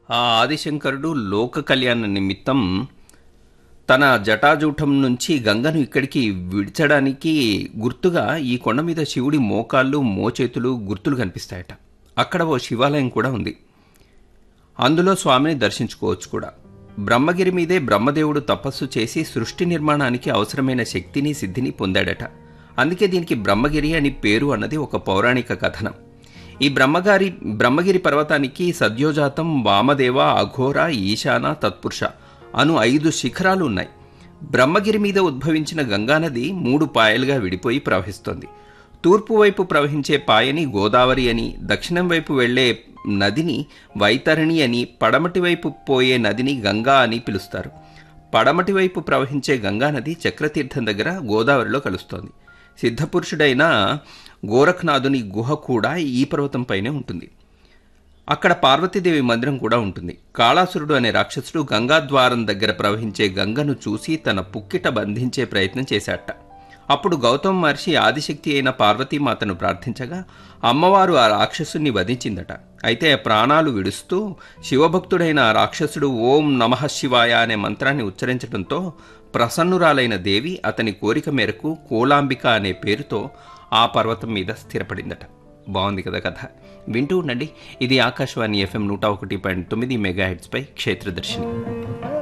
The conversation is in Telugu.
ఆ ఆదిశంకరుడు లోక కళ్యాణ నిమిత్తం తన జటాజూటం నుంచి గంగను ఇక్కడికి విడిచడానికి గుర్తుగా ఈ కొండ మీద శివుడి మోకాళ్ళు మోచేతులు గుర్తులు కనిపిస్తాయట అక్కడ ఓ శివాలయం కూడా ఉంది అందులో స్వామిని దర్శించుకోవచ్చు కూడా బ్రహ్మగిరి మీదే బ్రహ్మదేవుడు తపస్సు చేసి సృష్టి నిర్మాణానికి అవసరమైన శక్తిని సిద్ధిని పొందాడట అందుకే దీనికి బ్రహ్మగిరి అని పేరు అన్నది ఒక పౌరాణిక కథనం ఈ బ్రహ్మగారి బ్రహ్మగిరి పర్వతానికి సద్యోజాతం వామదేవ అఘోర ఈశాన తత్పురుష అను ఐదు శిఖరాలు ఉన్నాయి బ్రహ్మగిరి మీద ఉద్భవించిన గంగానది మూడు పాయలుగా విడిపోయి ప్రవహిస్తోంది తూర్పు వైపు ప్రవహించే పాయని గోదావరి అని దక్షిణం వైపు వెళ్లే నదిని వైతరణి అని పడమటి వైపు పోయే నదిని గంగా అని పిలుస్తారు పడమటి వైపు ప్రవహించే గంగా నది చక్రతీర్థం దగ్గర గోదావరిలో కలుస్తోంది సిద్ధపురుషుడైన గోరఖ్నాథుని గుహ కూడా ఈ పర్వతంపైనే ఉంటుంది అక్కడ పార్వతీదేవి మందిరం కూడా ఉంటుంది కాళాసురుడు అనే రాక్షసుడు గంగాద్వారం దగ్గర ప్రవహించే గంగను చూసి తన పుక్కిట బంధించే ప్రయత్నం చేశాట అప్పుడు గౌతమ మహర్షి ఆదిశక్తి అయిన పార్వతీమాతను ప్రార్థించగా అమ్మవారు ఆ రాక్షసుని వధించిందట అయితే ప్రాణాలు విడుస్తూ శివభక్తుడైన ఆ రాక్షసుడు ఓం నమః శివాయ అనే మంత్రాన్ని ఉచ్చరించడంతో ప్రసన్నురాలైన దేవి అతని కోరిక మేరకు కోలాంబిక అనే పేరుతో ఆ పర్వతం మీద స్థిరపడిందట బాగుంది కదా కథ వింటూ ఉండండి ఇది ఆకాశవాణి ఎఫ్ఎం నూట ఒకటి పాయింట్ తొమ్మిది మెగా హెడ్స్పై క్షేత్రదర్శిని